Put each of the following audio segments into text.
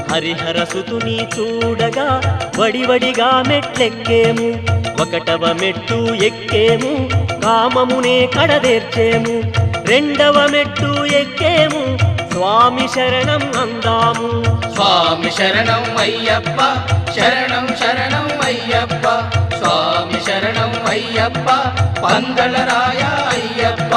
హరిహరసుతుని చూడగా వడివడిగా మెట్లెక్కేము ఒకటవ మెట్టు ఎక్కేము కామమునే కడదేర్చేము రెండవ మెట్టు ఎక్కేము స్వామి శరణం అందాము స్వామి శరణం అయ్యప్ప శరణం శరణం అయ్యప్ప స్వామి శరణం అయ్యప్ప పందలరాయ అయ్యప్ప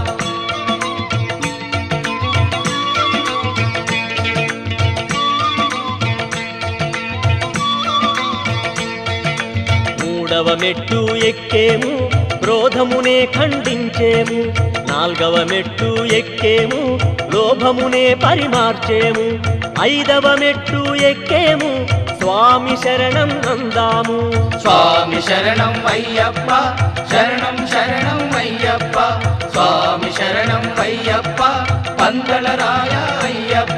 మూడవ మెట్టు ఎక్కేము క్రోధమునే ఖండించేము నాల్గవ మెట్టు ఎక్కేము లోభమునే పరిమార్చేము ఐదవ మెట్టు ఎక్కేము స్వామి శరణం అందాము స్వామి శరణం అయ్యప్ప శరణం శరణం అయ్యప్ప స్వామి శరణం అయ్యప్ప పందలరాయ అయ్యప్ప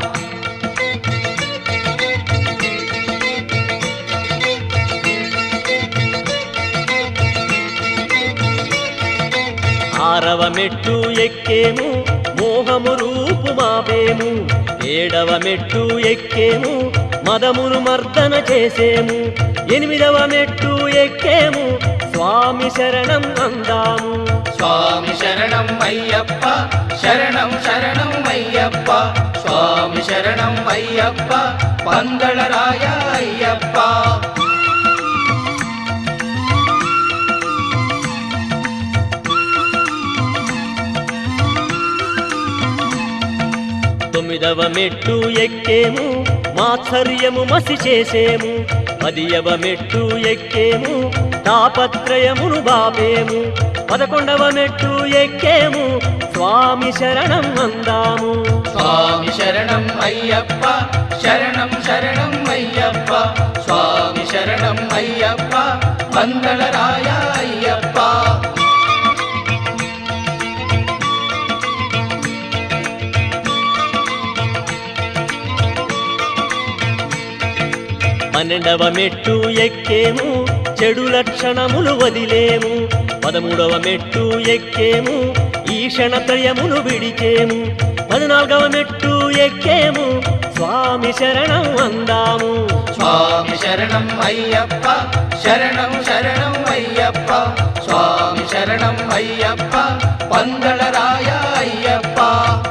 ఆరవ మెట్టు ఎక్కేము మోహము రూపు మాపేము ఏడవ మెట్టు ఎక్కేము మదమును మర్దన చేసేము ఎనిమిదవ మెట్టు ఎక్కేము స్వామి శరణం అందాము స్వామి శరణం అయ్యప్ప శరణం శరణం అయ్యప్ప స్వామి శరణం అయ్యప్ప పందళరాయ అయ్యప్ప తొమ్మిదవ మెట్టు ఎక్కేము మాత్సర్యము మసి చేసేము పదియవ మెట్టు ఎక్కేము తాపత్రయమును బాపేము పదకొండవ మెట్టు ఎక్కేము స్వామి శరణం అందాము స్వామి శరణం అయ్యప్ప శరణం శరణం అయ్యప్ప స్వామి శరణం అయ్యప్ప పందళరాయ అయ్యప్ప పన్నెండవ మెట్టు ఎక్కేము చెడు లక్షణములు వదిలేము పదమూడవ మెట్టు ఎక్కేము ఈషణత్రయమును విడిచేము పద్నాలుగవ మెట్టు ఎక్కేము స్వామి శరణం అందాము స్వామి శరణం అయ్యప్ప శరణం శరణం అయ్యప్ప స్వామి శరణం అయ్యప్ప పందళరాయ అయ్యప్ప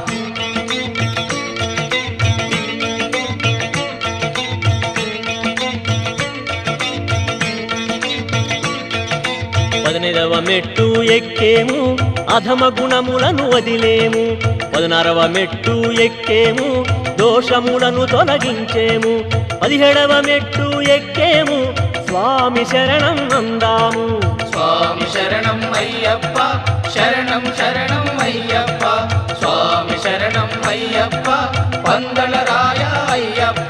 పదినైదవ మెట్టు ఎక్కేము అధమ గుణములను వదిలేము పదినారవ మెట్టు ఎక్కేము దోషములను తొలగించేము పదిహేడవ మెట్టు ఎక్కేము స్వామి శరణం అందాము స్వామి శరణం అయ్యప్ప శరణం శరణం అయ్యప్ప స్వామి శరణం అయ్యప్ప పందళరాయ అయ్యప్ప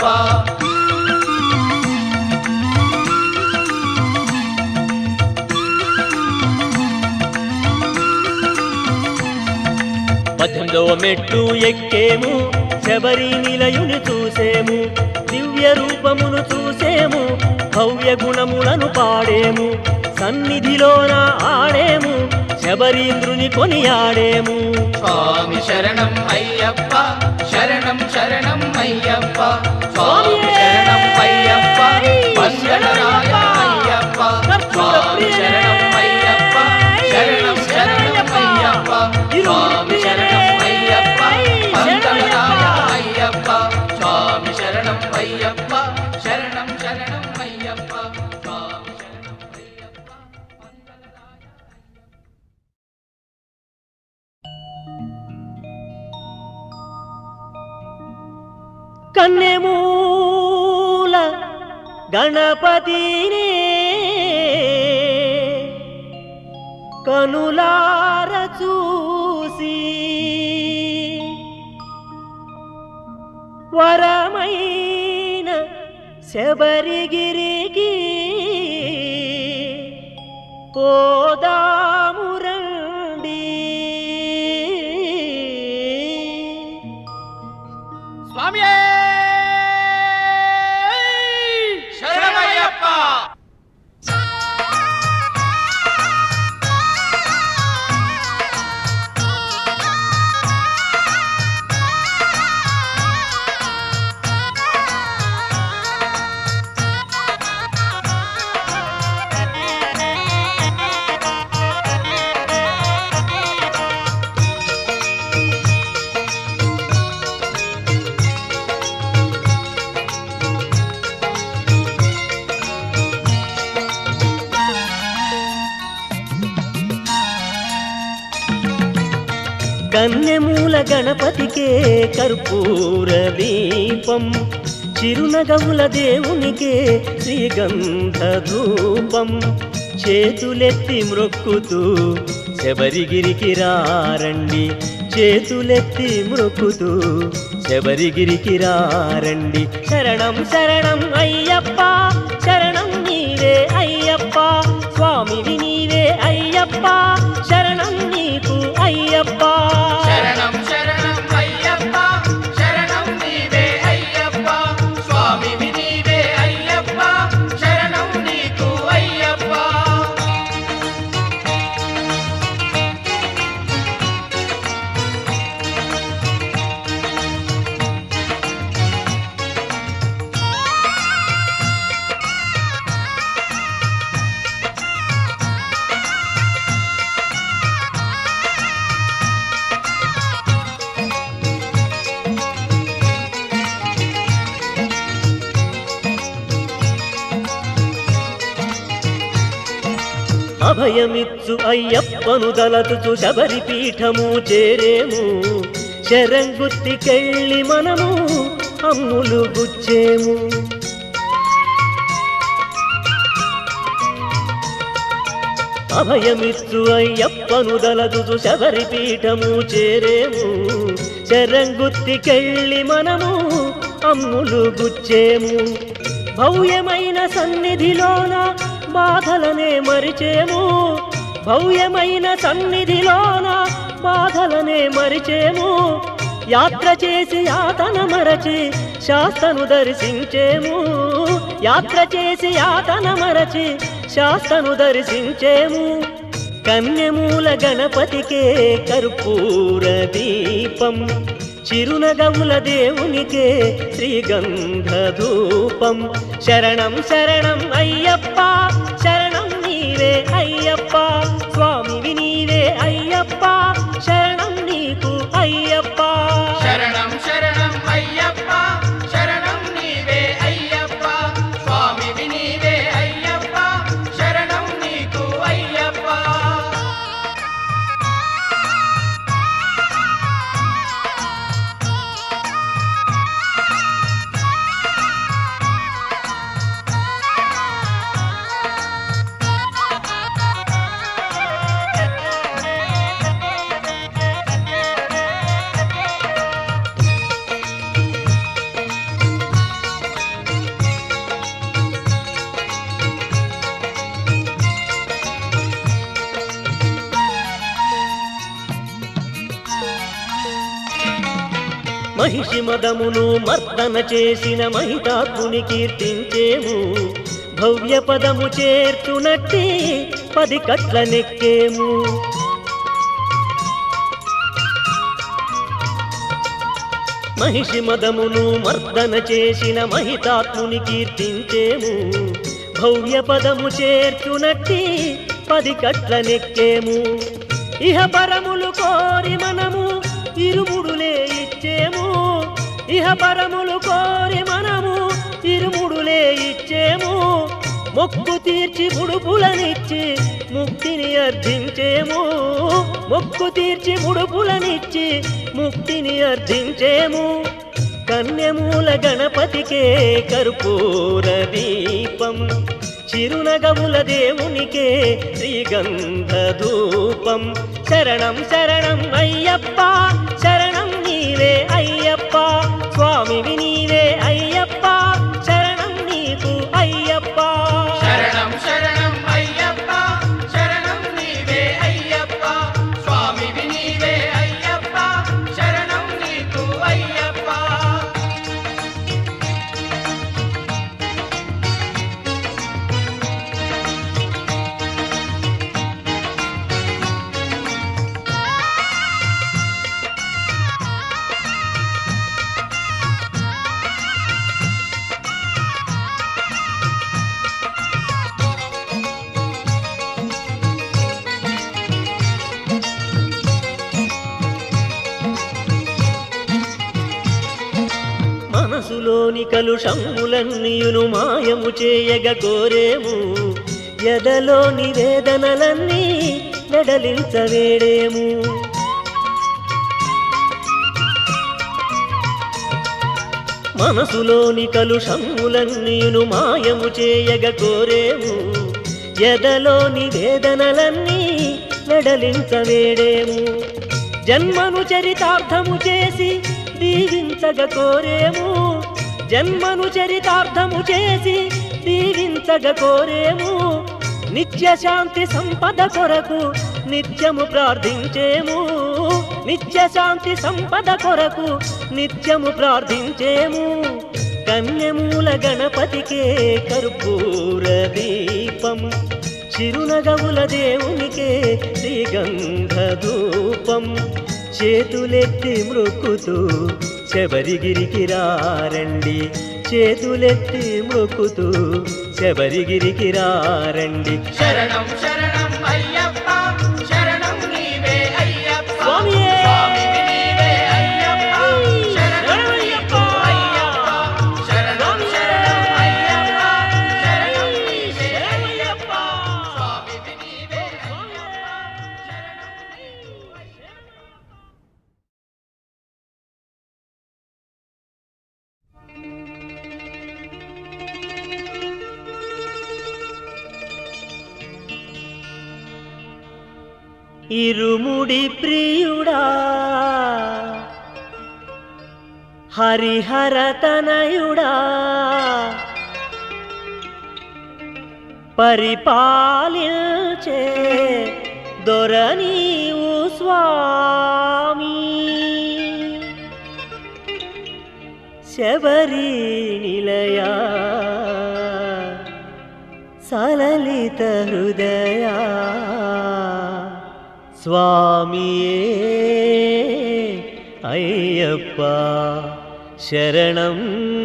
పద్దెనిమిదవ మెట్టు ఎక్కేము శబరి నిలయుని చూసేము దివ్య రూపమును చూసేము భవ్య గుణములను పాడేము సన్నిధిలోన ఆడేము శబరీంద్రుని కొనియాడేము స్వామి శరణం అయ్యప్ప శరణం శరణం అయ్యప్ప స్వామి శరణం అయ్యప్ప పందళరాయ అయ్యప్ప స్వామి శరణం అయ్యప్ప శరణం శరణం అయ్యప్ప స్వామి శరణం అయ్యప్ప పందళరాయ అయ్యప్ప స్వామి శరణం అయ్యప్ప శరణం శరణం అయ్యప్ప స్వామి శరణం అయ్యప్ప పందళరాయ కన్నెమూల గణపతినే కనులార చూసి వరమైన శబరిగిరికి పోదామురండి స్వామి శరణమయ్యప్ప కన్నెమూల గణపతికే కర్పూర దీపం చిరునగముల దేవునికే శ్రీగంధ ధూపం చేతులెత్తి మ్రొక్కుతూ శబరిగిరికి రారండి చేతులెత్తి మ్రొక్కుతూ శబరిగిరికి రారండి శరణం శరణం అయ్యప్ప శరణం నీవే అయ్యప్ప స్వామివి నీవే అయ్యప్ప శరణం నీకు అయ్యప్ప శరణం శరణం అయ్యప్ప శరణం నీవే అయ్యప్ప స్వామివి నీవే అయ్యప్ప శరణం నీకు అయ్యప్ప అభయమిచ్చు అయ్యప్పను దలతుచు శబరి పీఠము చేరేము శరంగుత్తికెళ్ళి మనము అమ్ములు గుచ్చేము అభయమిచ్చు అయ్యప్పను దలతుచు శబరి పీఠము చేరేము శరంగుత్తికెళ్ళి మనము అమ్ములు గుచ్చేము భవ్యమైన సన్నిధిలోన బాధలనే మరిచేము భవ్యమైన సన్నిధిలోన బాధలనే మరిచేము యాత్ర చేసి యాతన మరచి శాస్తను దర్శించేము యాత్ర చేసి యాతన మరచి శాస్తను దర్శించేము కన్యమూల గణపతికే కర్పూర దీపం చిరునగముల దేవునికే శ్రీగంధ ధూపం శరణం శరణం అయ్యప్ప శరణం నీవే అయ్యప్ప స్వామివి నీవే అయ్యప్ప శరణం నీకు అయ్యప్ప శరణం శరణం అయ్యప్ప శరణం నీవే అయ్యప్ప స్వామివి నీవే అయ్యప్ప శరణం నీకు అయ్యప్ప మహిషి మదమును మర్దన చేసిన మహితాత్ముని కీర్తించేము భవ్య పదము చేర్చునట్టి పది కట్ల నెక్కేము మహిషి మదమును మర్దన చేసిన మహితాత్ముని కీర్తించేము భవ్య పదము చేర్చునట్టి పది కట్ల నెక్కేము ఇహ పరములు కోరి మనము ఇరుముడులే ఇచ్చేము ఇహ పరములు కోరి మనము ఇరుముడులే ఇచ్చేము మొక్కు తీర్చి ముడుపులనిచ్చి ముక్తిని అర్థించేము మొక్కు తీర్చి ముడుపులనిచ్చి ముక్తిని అర్థించేము కన్యమూల గణపతికే కర్పూర దీపం చిరునగముల దేవునికే శ్రీగంధ ధూపం శరణం శరణం అయ్యప్ప శరణం నీవే అయ్యప్ప స్వామివి నీవే అయ్యప్ప శరణం నీకు అయ్యప్ప శరణం శరణం అయ్యప్ప శరణం నీవే అయ్యప్ప స్వామివి నీవే అయ్యప్ప శరణం నీకు అయ్యప్ప మనసులోని కలుషమ్ములన్నీయును మాయము చేయగ కోరేము ఎదలోని వేదనలన్నీ వెడలించవేడేము మనసులోని కలుషమ్ములన్నీయును మాయము చేయగ కోరేము ఎదలోని వేదనలన్నీ వెడలించవేడేము జన్మను చరితార్థము చేసి దీవించగ కోరేము జన్మను చరితార్థము చేసి దీవించగ కోరేము నిత్య శాంతి సంపద కొరకు నిత్యము ప్రార్థించేము నిత్య శాంతి సంపద కొరకు నిత్యము ప్రార్థించేము కన్యమూల గణపతికే కర్పూర దీపం చిరునగవుల దేవునికే శ్రీగంధ ధూపం చేతులెత్తి మృక్కుతూ శబరిగిరికి రారండి చేతులెత్తి మృక్కుతూ శబరిగిరికి రారండి శరణం శరణం అయ్యప్ప శరణం నీవే అయ్యప్ప స్వామియే! స్వామివి నీవే అయ్యప్ప శరణం నీకు అయ్యప్ప శరణం శరణం అయ్యప్ప శరణం నీవే అయ్యప్ప స్వామివి నీవే అయ్యప్ప శరణం నీకు అయ్యప్ప ఇరుముడి ప్రియుడా హరిహర తనయుడా పరిపాలించే దొరనీవు స్వామి శబరి నిలయా సలలిత హృదయా స్వామియే అయ్యప్ప శరణం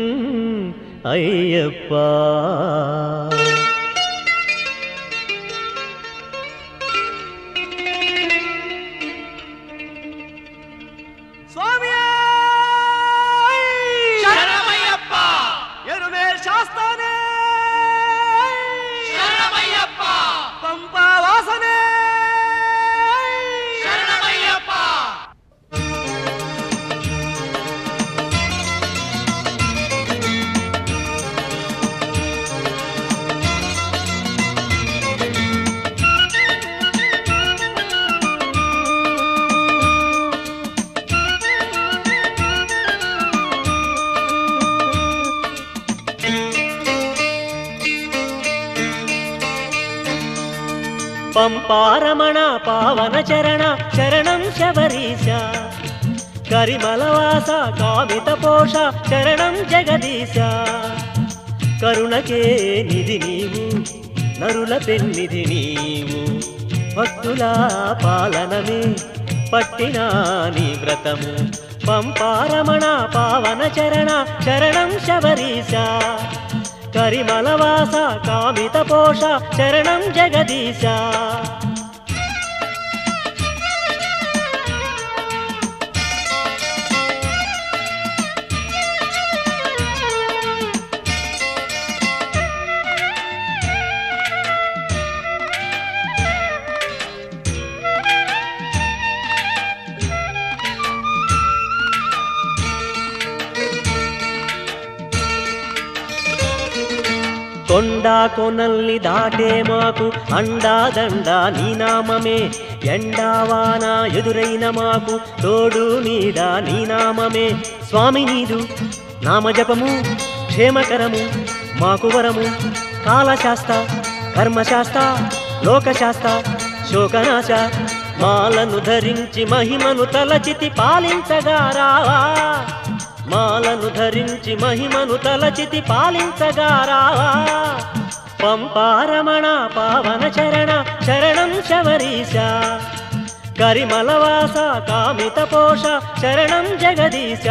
అయ్యప్ప స్వామియే శరణమయ్యప్ప ఎరుమేల్ శాస్తానే శరణమయ్యప్ప పంపా వాసనే శరణమయ్యప్ప పంపారమణ పావన చరణ శరణం శబరీశ కరిమలవాస కామిత పోష శరణం జగదీశ కరుణకే నిధి నీవు నరుల పెన్నిధి నీవు భక్తుల పాలనమే పట్టిన నీ వ్రతము పంపారమణ పావన చరణ శరణం శబరీశ కరిమలవాస కామిత పోష శరణం జగదీశ కొండా కొనల్ని దాటే మాకు అండాదండ నీ నామమే ఎండావాన ఎదురైన మాకు తోడు నీడ నీ నామమే స్వామి నీదు నామజపము క్షేమకరము మాకు వరము కాలశాస్త కర్మశాస్త లోకశాస్త శోకనాశ మాలను ధరించి మహిమను తలచితి పాలించగా రావా మాలను ధరించి మహిమను తలచితి పాలించగా రావా పంపారమణ పావన చరణ శరణం శబరీశ కరిమలవాస కామిత పోష శరణం జగదీశ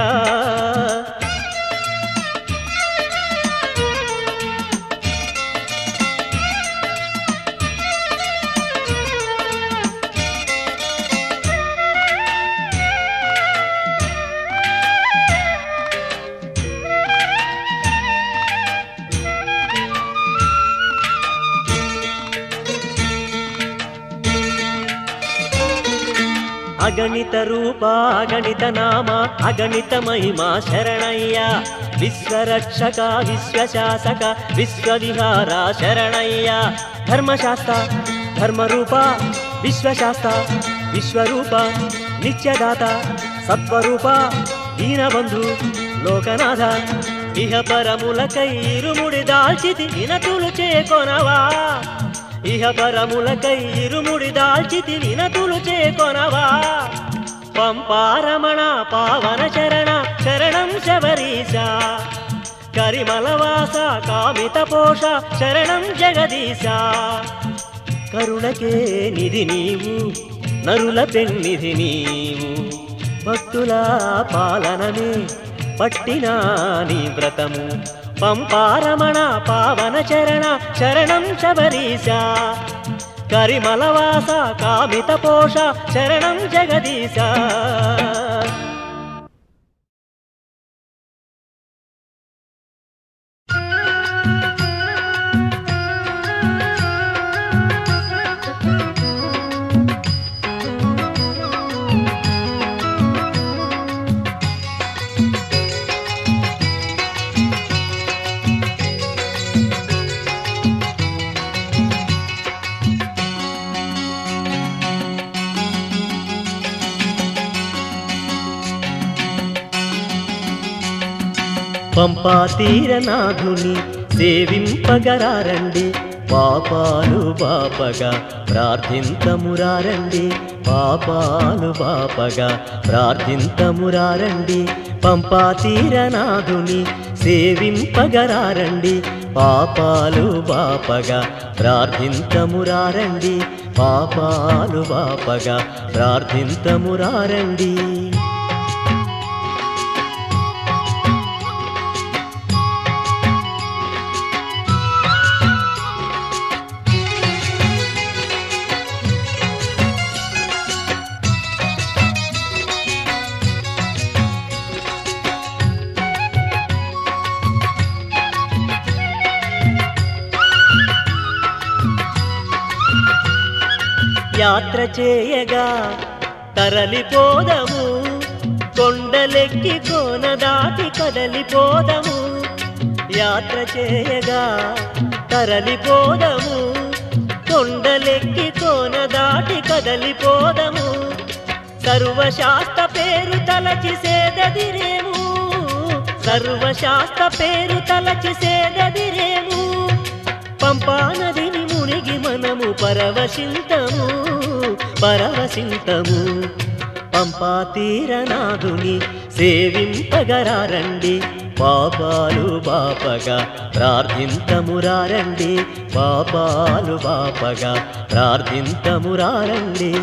అగణిత రూప అగణిత నామ అగణిత మహిమ శరణయ్య విశ్వరక్షక విశ్వశాసక విశ్వవిహార శరణయ్య ధర్మశాస్త్ర ధర్మరూప విశ్వశాస్త్ర విశ్వరూప నిత్యదాత సత్వరూప దీనబంధు లోకనాథ ఇహ పరములకై ఇరుముడి దాల్చితి వినతులు చేకొనవా ఇహ పరములకై ఇరుముడి దాల్చితి వినతులు చేకొనవా పంపారమణ పావన చరణ శరణం శబరీశ కరిమలవాస కామిత పోష శరణం జగదీశ కరుణకే నిధి నీవు నరుల పెన్నిధి నీవు భక్తుల పాలనమే పట్టిన నీ వ్రతము పంపారమణ పావన చరణ శరణం శబరీశ కరిమలవాస కామిత పోష శరణం జగదీశ పంపా తీరనాథుని సేవింపగరారండి పాపాలు బాపగా ప్రార్థింతమురారండి పాపాలు బాపగా ప్రార్థింతమురారండి పంపా తీరనాథుని సేవింపగరారండి పాపాలు బాపగా ప్రార్థింతమురారండి పాపాలు బాపగా ప్రార్థింతమురారండి యాత్ర చేయగా తరలిపోదము కొండలెక్కి కోన దాటి కదలిపోదము యాత్ర చేయగా తరలిపోదము కొండలెక్కి కోన దాటి కదలిపోదము సర్వశాస్త్ర పేరు తలచి సేదదిరేము సర్వశాస్త్ర పేరు తలచి సేదదిరేము పంపా నదిని మునిగి మనము పరవశింతము పరవశింతము పంపా తీరనాథుని సేవింపగరారండి పాపాలు బాపగా ప్రార్థింతమురారండి పాపాలు బాపగా ప్రార్థింతమురారండి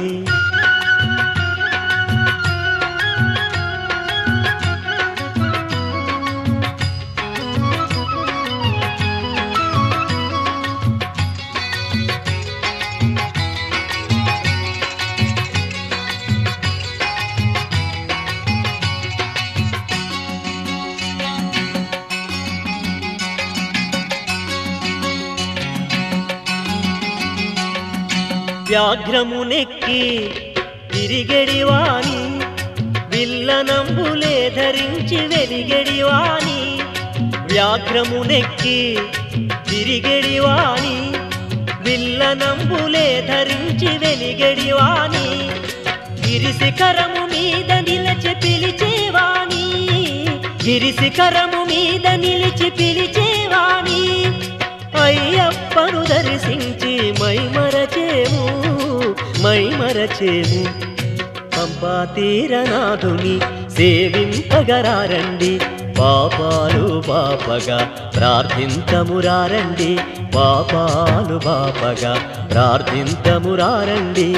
వ్యాఘ్రమునెక్కి తిరిగెడివాని విల్లనంబులే ధరించి వెలిగెడివాని వ్యాఘ్రమునెక్కి తిరిగెడివాని విల్లనంబులే ధరించి వెలిగెడివాని గిరిశిఖరము మీద నిలచి పిలిచేవాని గిరిశిఖరము మీద నిలిచి పిలిచేవాని అయ్యప్పను దర్శించి మై మరచేము మై మరచేము పంపా తీరనాథుని సేవింపగరారండి పాపాలు బాపగా ప్రార్థింతమురారండి పాపాలు బాపగా ప్రార్థింతమురారండి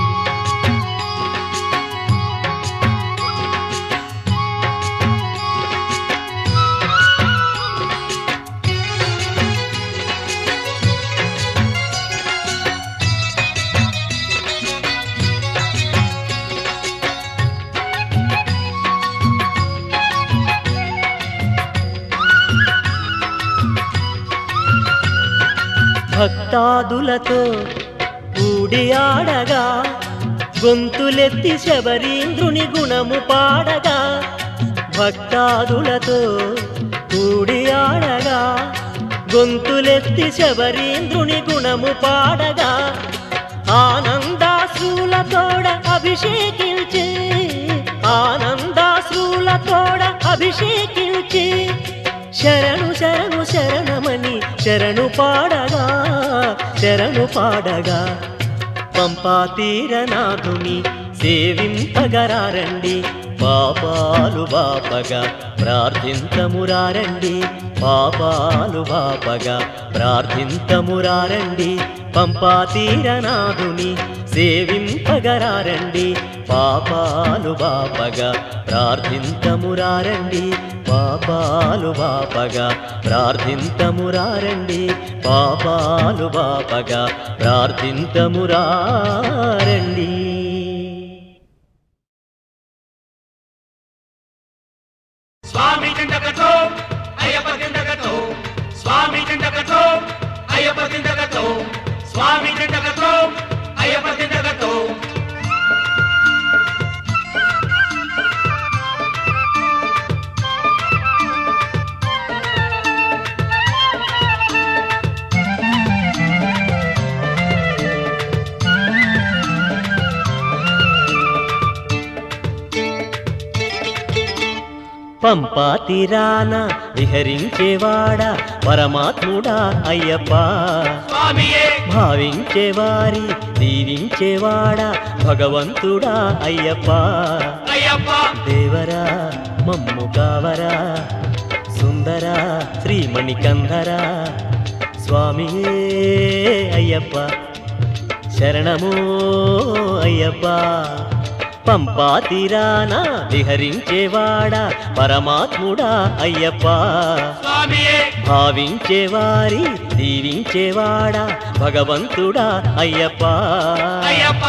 భక్తాదులతో కూడి ఆడగా గొంతులెత్తి శబరీంద్రుని గుణము పాడగా భక్తాదులతో కూడి ఆడగా గొంతులెత్తి శబరీంద్రుని గుణము పాడగా ఆనందాశ్రులతోడ అభిషేకించి ఆనందాశ్రులతోడ అభిషేకించి శరణు శరణు శరణమని శరణు పాడగా శరణు పాడగా పంపా తీరనాథుని సేవింపగరారండి పాపాలు బాపగా ప్రార్థింతమురారండి పాపాలు బాపగా ప్రార్థింతమురారండి పంపా తీరనాథుని సేవింపగరారండి పాపాలు బాపగా ప్రార్థింతమురారండి పాపాలు బాపగా ప్రార్థింతమురారండి పాపాలు బాపగా ప్రార్థింతమురారండి స్వామి చింతకతో అయ్యప్ప చింతకతో స్వామి చింతకతో అయ్యప్ప చింతకతో స్వామి చింతకతో అయ్యప్ప చింతకతో పంపా తీరాన విహరించేవాడా పరమాత్ముడా అయ్యప్ప స్వామియే భావించేవారి దీవించేవాడా భగవంతుడా అయ్యప్ప అయ్యప్ప దేవరా మమ్ము కావరా సుందర శ్రీమణికంధరా స్వామియే అయ్యప్ప శరణమో అయ్యప్ప పంపా తీరాన విహరించేవాడా పరమాత్ముడా అయ్యప్ప స్వామియే భావించేవారి దీవించేవాడా భగవంతుడా అయ్యప్ప అయ్యప్ప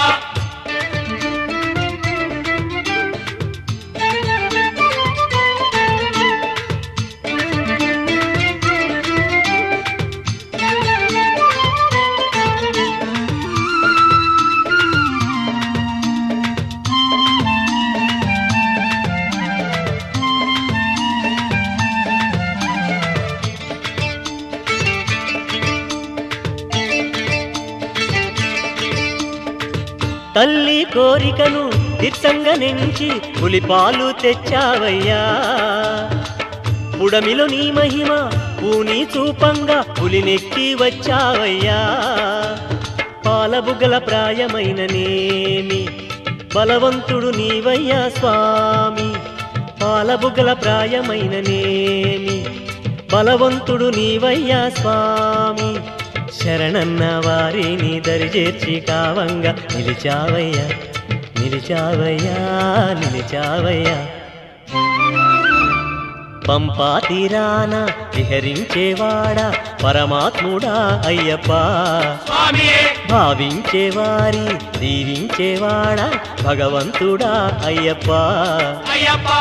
తల్లి కోరికను దిట్టంగా నెంచి పులిపాలు తెచ్చావయ్యా పుడమిలో నీ మహిమ పూని చూపంగా పులినెక్కి వచ్చావయ్యా పాలబుగ్గల ప్రాయమైన నేమి బలవంతుడు నీవయ్యా స్వామి పాలబుగ్గల ప్రాయమైన నేమి బలవంతుడు నీవయ్యా స్వామి శరణన్న వారిని దరిచేర్చి కావంగా నిలిచావయ్యా నిలిచావయ్యా నిలిచావయ్యా పంపా తీరాన విహరించేవాడా పరమాత్ముడా అయ్యప్ప స్వామియే భావించేవారి దీవించేవాడా భగవంతుడా అయ్యప్ప అయ్యప్ప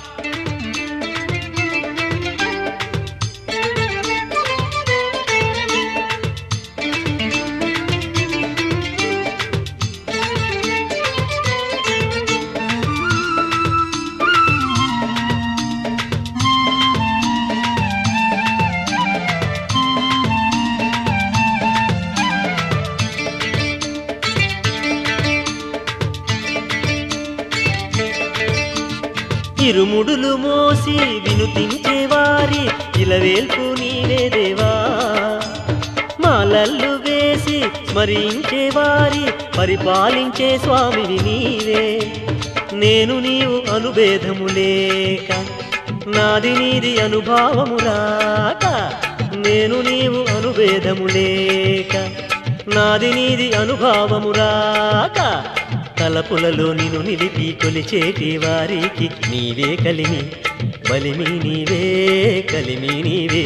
ఇరుముడులు మోసి వినుతించేవారి ఇలవేల్పు నీవే దేవా మాలల్లు వేసి స్మరించేవారి పరిపాలించే స్వామివి నీవే నేను నీవు అనుభేదము లేక నాది నీది అనుభావము రాక నేను నీవు అనుభేదము లేక నాది నీది అనుభావము రాక తలపులలో నిన్ను నిలిపి కొలిచేటి వారికి నీవే కలిమి బలిమి నీవే కలిమి నీవే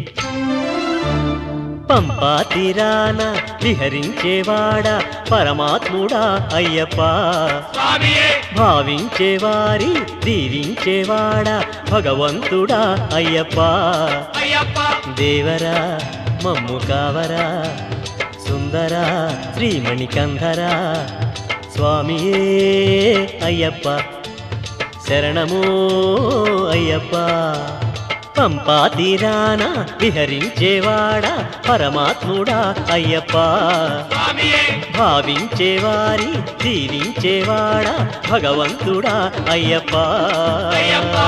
పంపా తీరాన విహరించేవాడా పరమాత్ముడా అయ్యప్ప స్వామియే భావించేవారి దీవించేవాడా భగవంతుడా అయ్యప్ప అయ్యప్ప దేవరా మమ్ము కావరా సుందర శ్రీమణికంధరా స్వామియే అయ్యప్ప శరణమో అయ్యప్ప పంపా తీరాన విహరించేవాడా పరమాత్ముడా అయ్యప్ప స్వామియే భావించేవారి దీవించేవాడా భగవంతుడా అయ్యప్ప అయ్యప్ప.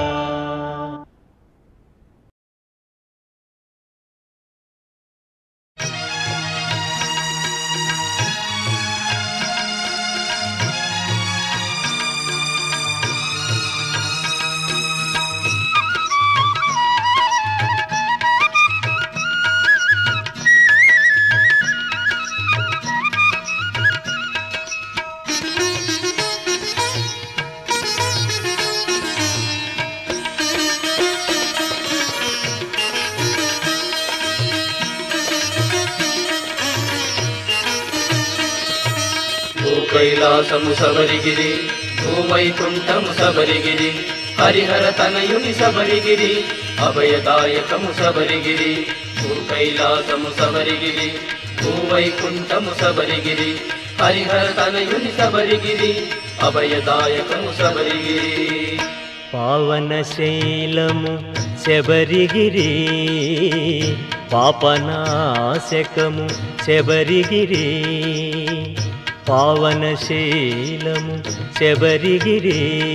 భూ కైలాసము సబరిగిరి భూవైకుంఠము సబరిగిరి హరిహర తనయుని సబరిగిరి అభయదాయకము సబరిగిరి భూ కైలాసము సబరిగిరి భూవైకుంఠము సబరిగిరి హరిహర తనయుని సబరిగిరి అభయదాయకము సబరిగిరి పావన శైలము శబరిగిరి పాపనాశకము శబరిగిరి పావన శైలము శబరిగిరి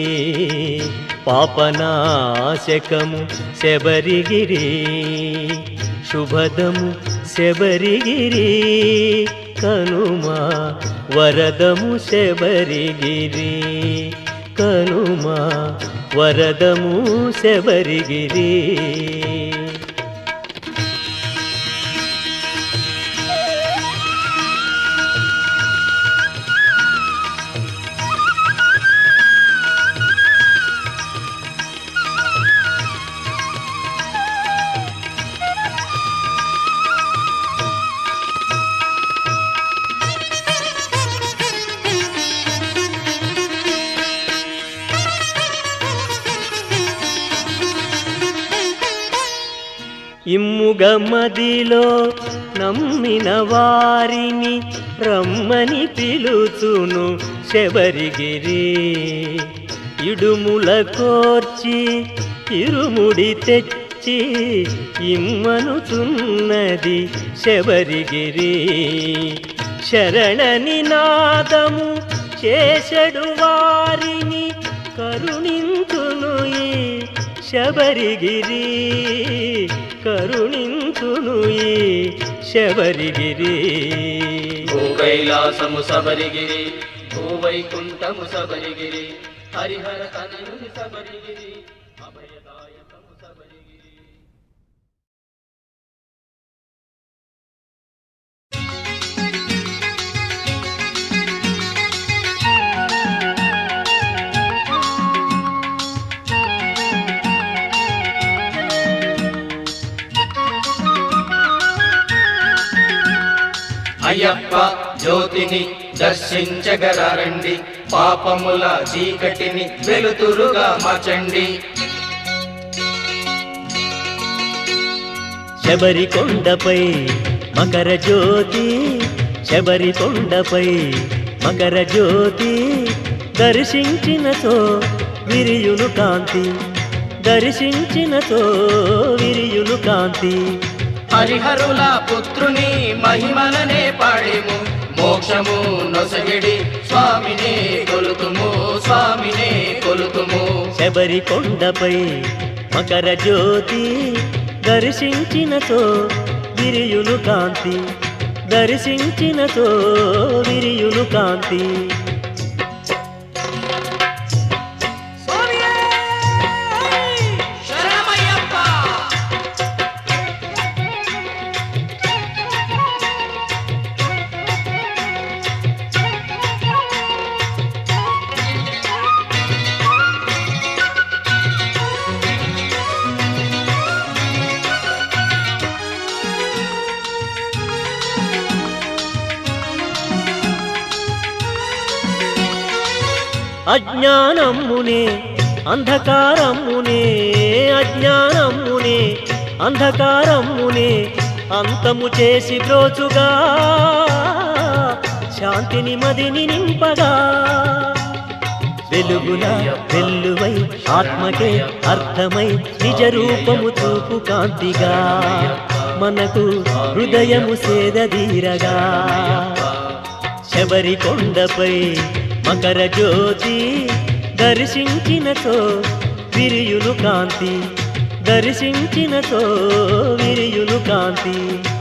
పాపనాశకము శబరిగిరి శుభదము శబరిగిరి కనుమా వరదము శబరిగిరి కనుమా వరదము శబరిగిరి ఇమ్ముగ మదిలో నమ్మిన వారిని రమ్మని పిలుచును శబరిగిరి ఇడుముల కోర్చి ఇరుముడి తెచ్చి ఇమ్మనుతున్నది శబరిగిరి శరణని నాదము చేసెడు వారిని కరుణింతును ఈ శబరిగిరి కరుణింతును ఈ శబరిగిరి భూ కైలాసము సబరిగిరి భూవైకుంఠము సబరిగిరి హరిహర తనయుని సబరిగిరి అభయదాయకము సబరిగిరి అయ్యప్ప జ్యోతిని దర్శించగరండి పాపముల చీకటిని వెలుతురుగా మార్చండి శబరి కొండపై మకర జ్యోతి శబరి కొండపై మకర జ్యోతి దర్శించినతో విరియును కాంతి దర్శించినతో విరియును కాంతి హరిహరుల పుత్రుని మహిమలనే పాడేము మోక్షము నొసగిడి స్వామినే కొలుతుము స్వామినే కొలుతుము శబరి కొండపై మకర జ్యోతి దర్శించినతో విరియును కాంతి దర్శించినతో విరియును కాంతి స్వామియే శరణమయ్యప్ప అజ్ఞానమ్మునే అంధకారమ్మునే అజ్ఞానమ్మునే అంధకారమ్మునే అంతము చేసి బ్రోచుగా శాంతిని మదిని నింపగా వెలుగుల వెల్లువై ఆత్మకే అర్థమై నిజ రూపము చూపు కాంతిగా మనకు హృదయము సేదదీరగా శబరి కొండపై మకర జ్యోతి దర్శించినతో విరియులు కాంతి దర్శించినతో విరియులు కాంతి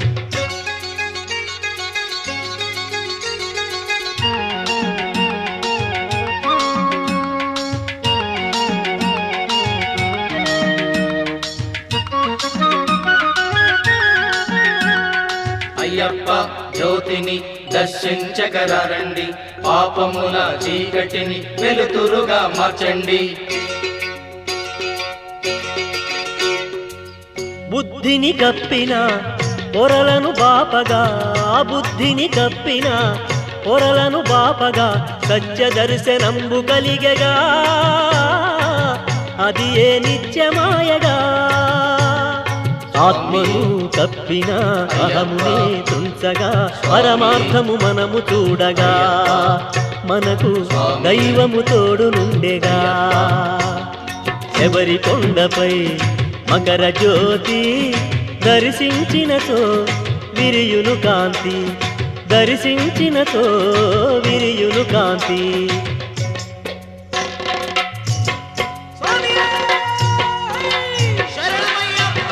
అయ్యప్ప జ్యోతిని దర్శించగరండి పాపముల చీకటిని వెలుతురుగా మార్చండి బుద్ధిని కప్పిన పొరలను బాపగా బుద్ధిని కప్పిన పొరలను బాపగా సత్య దర్శనంబు కలిగగా అది ఏ నిత్యమాయగా ఆత్మను కప్పిన అహమునే తుంచగా పరమార్థము మనము చూడగా మనకు దైవము తోడు నుండెగా శబరి కొండపై మకర జ్యోతి దర్శించినతో విరియును కాంతి దర్శించినతో విరియును కాంతి స్వామియే శరణమయ్యప్ప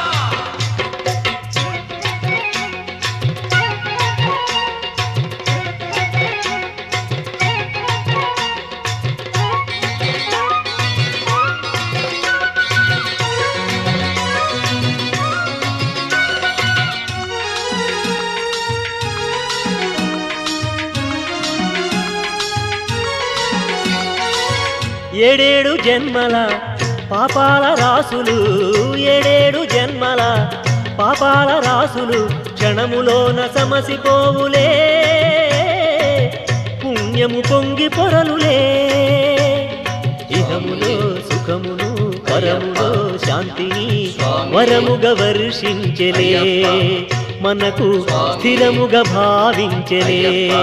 ఏడేడు జన్మల పాపాల రాసులు ఏడేడు జన్మల పాపాల రాసులు క్షణములోన సమసిపోవులే పుణ్యము పొంగి పొరలులే ఇహములో సుఖమును వరములో శాంతిని వరముగా వర్షించలే మనకు స్థిరముగా భావించలే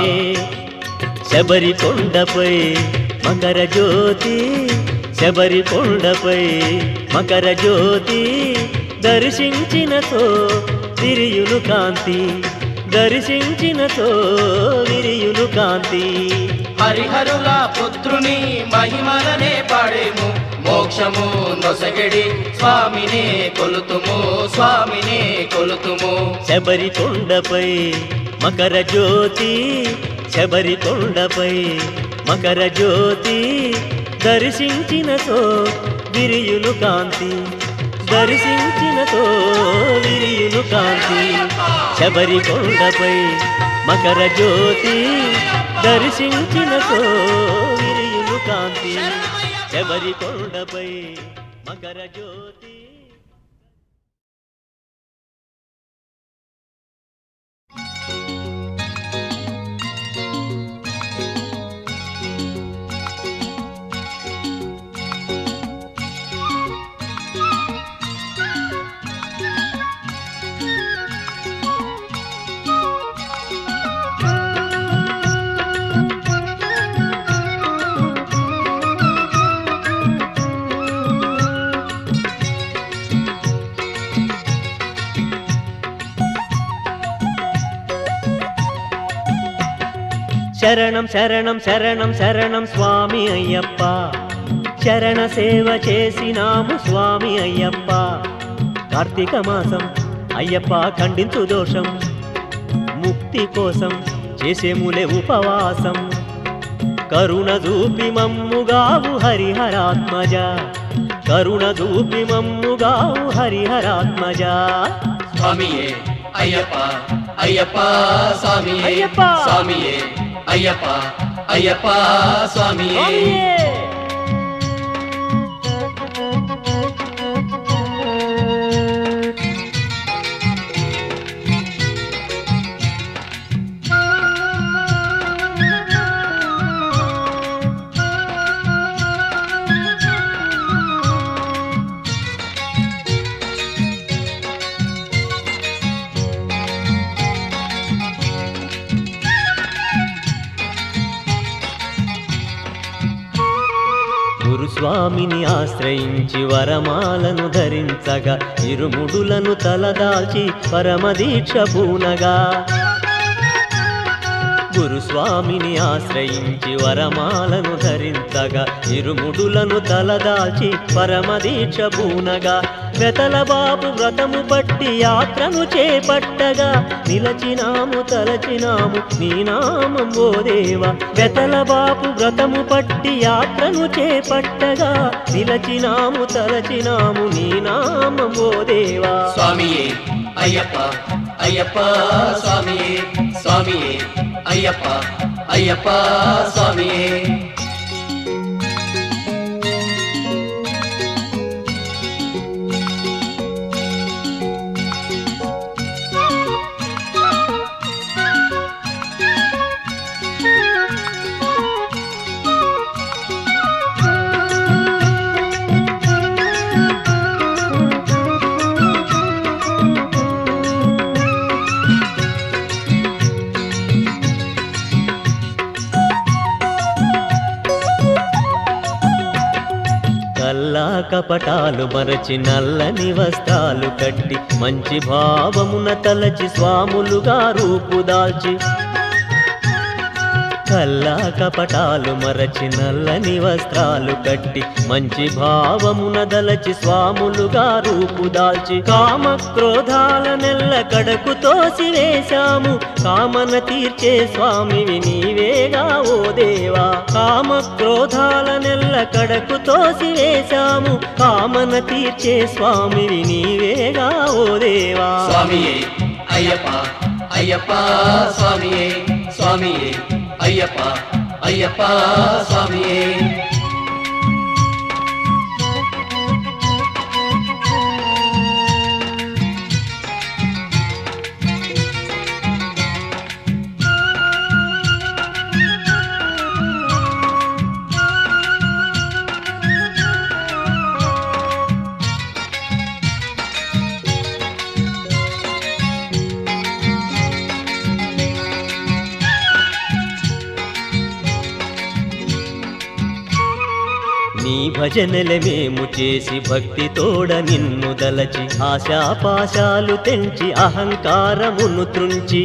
శబరి కొండపై మకర జ్యోతి శబరి కొండపై మకర జ్యోతి దర్శించినతో విరియులు కాంతి దర్శించినతో విరియులు కాంతి హరిహరుల పుత్రుని మహిమలనే పాడేము మోక్షము నొసగడి స్వామినే కొలుతుము స్వామినే కొలుతుము శబరి కొండపై మకర జ్యోతి శబరి కొండపై మకర జ్యోతి దర్శించినతో విరియులు కాంతి దర్శించినతో విరియులు కాంతి శబరి కొండపై మకర జ్యోతి దర్శించినతో విరియులు కాంతి శబరి కొండపై మకర జ్యోతి శరణం శరణం శరణం శరణం స్వామి అయ్యప్ప శరణ సేవ చేసినాము స్వామి అయ్యప్ప కార్తీక మాసం అయ్యప్ప ఖండించు దోషం ముక్తి కోసం చేసేములే ఉపవాసం కరుణ చూపి మమ్ముగావు హరిహరాత్మజ కరుణ చూపి మమ్ముగావు హరిహరాత్మజ స్వామియే అయ్యప్ప అయ్యప్ప స్వామియే అయ్యప్ప. స్వామియే అయ్యప్ప అయ్యప్ప స్వామియే స్వామియే! గురుస్వామిని ఆశ్రయించి వరమాలను ధరించగా ఇరుముడులను తలదాల్చి పరమదీక్ష పూనగా గురుస్వామిని ఆశ్రయించి వరమాలను ధరించగా ఇరుముడులను తలదాల్చి పరమదీక్ష పూనగా వెతల బాబు వ్రతము పట్టి యాత్రను చేపట్టగా నిలచినాము తలచినాము నీ నామం ఓ దేవా వెతల బాబు వ్రతము పట్టి యాత్రను చేపట్టగా నిలచినాము తలచినాము నీ నామం ఓ దేవా స్వామియే అయ్యప్ప అయ్యప్ప స్వామియే స్వామియే అయ్యప్ప అయ్యప్ప స్వామియే కల్లా కపటాలు మరచి నల్లని వస్త్రాలు కట్టి మంచి భావమున తలచి స్వాములుగా రూపుదాల్చి కల్లా కపటాలు మరచి నల్లని వస్త్రాలు కట్టి మంచి భావమున దలచి స్వాములుగా రూపుదాల్చి కామ క్రోధాల నెల్ల కడకు తోసివేశాము కామన తీర్చే స్వామివి నీవేగా ఓ దేవా కామ క్రోధాల నెల్ల కడకు తోసివేశాము కామన తీర్చే స్వామివి నీవేగా ఓ దేవా స్వామియే అయ్యప్ప అయ్యప్ప స్వామియే స్వామియే అయ్యప్ప అయ్యప్ప స్వామియే నీ భజనల మేము చేసి భక్తి తోడ నిన్ను దలచి ఆశాపాశాలు తెంచి అహంకారమును త్రుంచి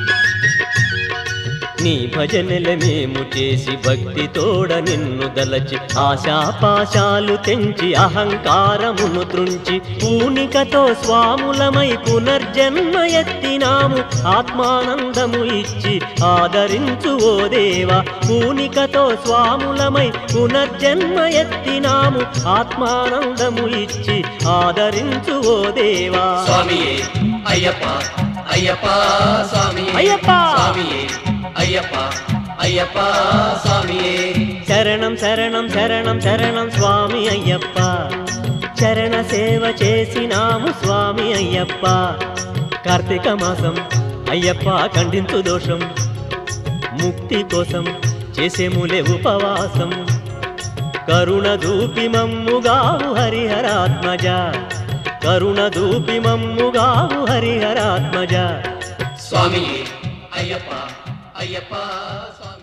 నీ భజనల మేము చేసి భక్తి తోడ నిన్ను దలచి ఆశాపాశాలు తెంచి అహంకారమును త్రుంచి పూనికతో స్వాములమై పునర్జన్మ ఎత్తినాము ఆత్మానందము ఇచ్చి ఆదరించు ఓ దేవా పూనికతో స్వాములమై పునర్జన్మ ఎత్తినాము ఆత్మానందము ఇచ్చి ఆదరించు ఓ దేవా స్వామియే అయ్యప్ప అయ్యప్ప స్వామియే అయ్యప్ప! స్వామియే అయ్యప్ప అయ్యప్ప స్వామియే శరణం శరణం శరణం శరణం స్వామి అయ్యప్ప చరణ సేవ చేసినాము స్వామి అయ్యప్ప కార్తీక మాసం అయ్యప్ప ఖండించు దోషం ముక్తి కోసం చేసేములే ఉపవాసం కరుణ దూపి మమ్ముగావు హరిహరాత్మజ కరుణ దూపి మమ్ముగావు హరిహరాత్మజ స్వామియే అయ్యప్ప అయ్యప్ప స్వామి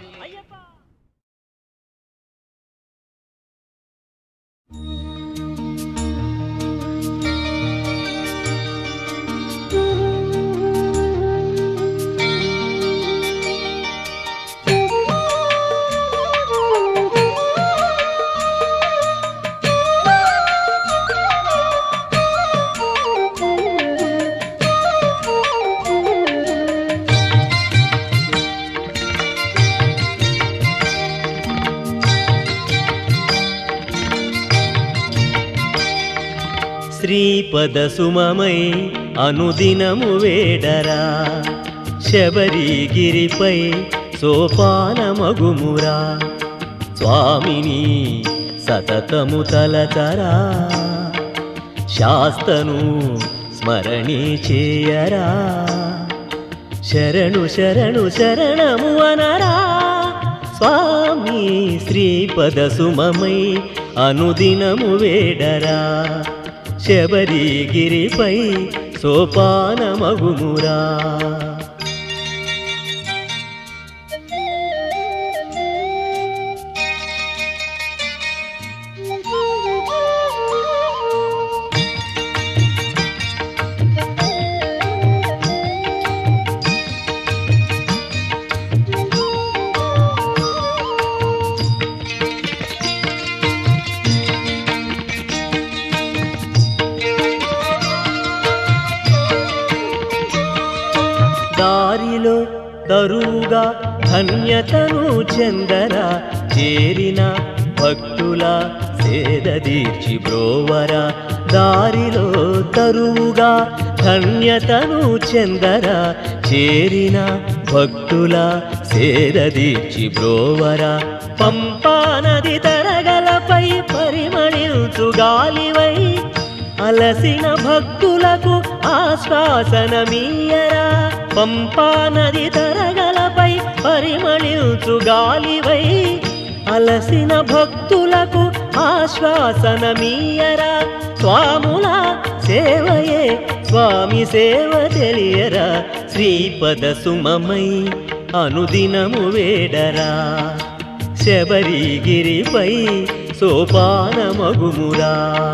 శ్రీపద సుమమై అనుదినము వేడరా శబరిగిరిపై సోపానమగుమురా స్వామిని సతతము తలతరా శాస్తను స్మరణి చేయరా శరణు శరణు శరణము అనరా స్వామి శ్రీపద సుమమై అనుదినము వేడరా శబరిగిరిపై సోపానమగుమురా దారిలో తరువుగా ధన్యతను చెందరా చేరిన భక్తుల సేద తీర్చి బ్రోవరా దారిలో తరువుగా ధన్యతను చెందరా చేరిన భక్తుల సేద తీర్చి బ్రోవరా పంపా నది తరగలపై పరిమళించు గాలివై అలసిన భక్తులకు ఆశ్వాసనమీయరా పంపా నది తరగలపై పరిమళించు గాలివై అలసిన భక్తులకు ఆశ్వాసనమీయరా స్వాముల సేవయే స్వామి సేవ తెలియరా శ్రీపద సుమమై అనుదినము వేడరా శబరిగిరిపై సోపానమగుమురా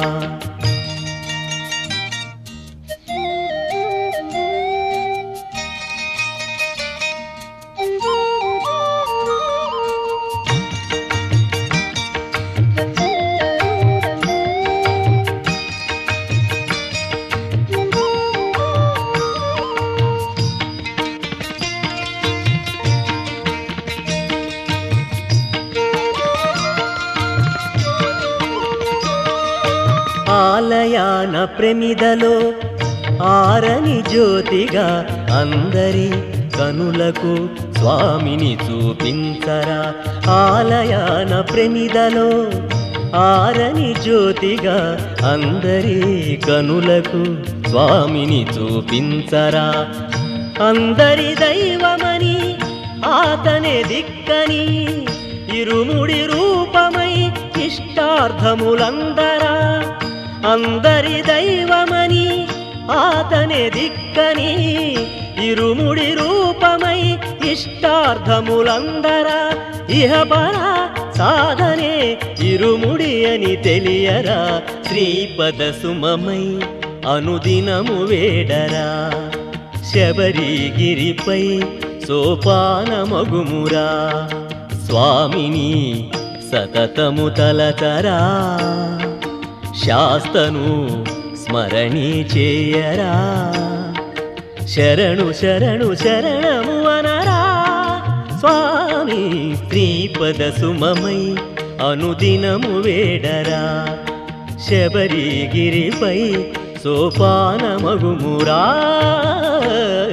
ఆలయాన ప్రమిదలో ఆరని జ్యోతిగా అందరి కనులకు స్వామిని చూపించరా ఆలయాన ప్రమిదలో ఆరని జ్యోతిగా అందరి కనులకు స్వామిని చూపించరా అందరి దైవమని ఆతనే దిక్కని ఇరుముడి రూపమై ఇష్టార్థములందరా అందరి దైవమని ఆతనే దిక్కని ఇరుముడి రూపమై ఇష్టార్థములందరా ఇహపర సాధనే ఇరుముడి అని తెలియరా శ్రీపద సుమమై అనుదినము వేడరా శబరిగిరిపై సోపానమగుమురా స్వామిని సతతము తలతరా శాస్తను స్మరణి చేయరా శరణు శరణు శరణము అనరా స్వామి శ్రీపద సుమమై అనుదినము వేడరా శబరిగిరిపై సోపానమగుమురా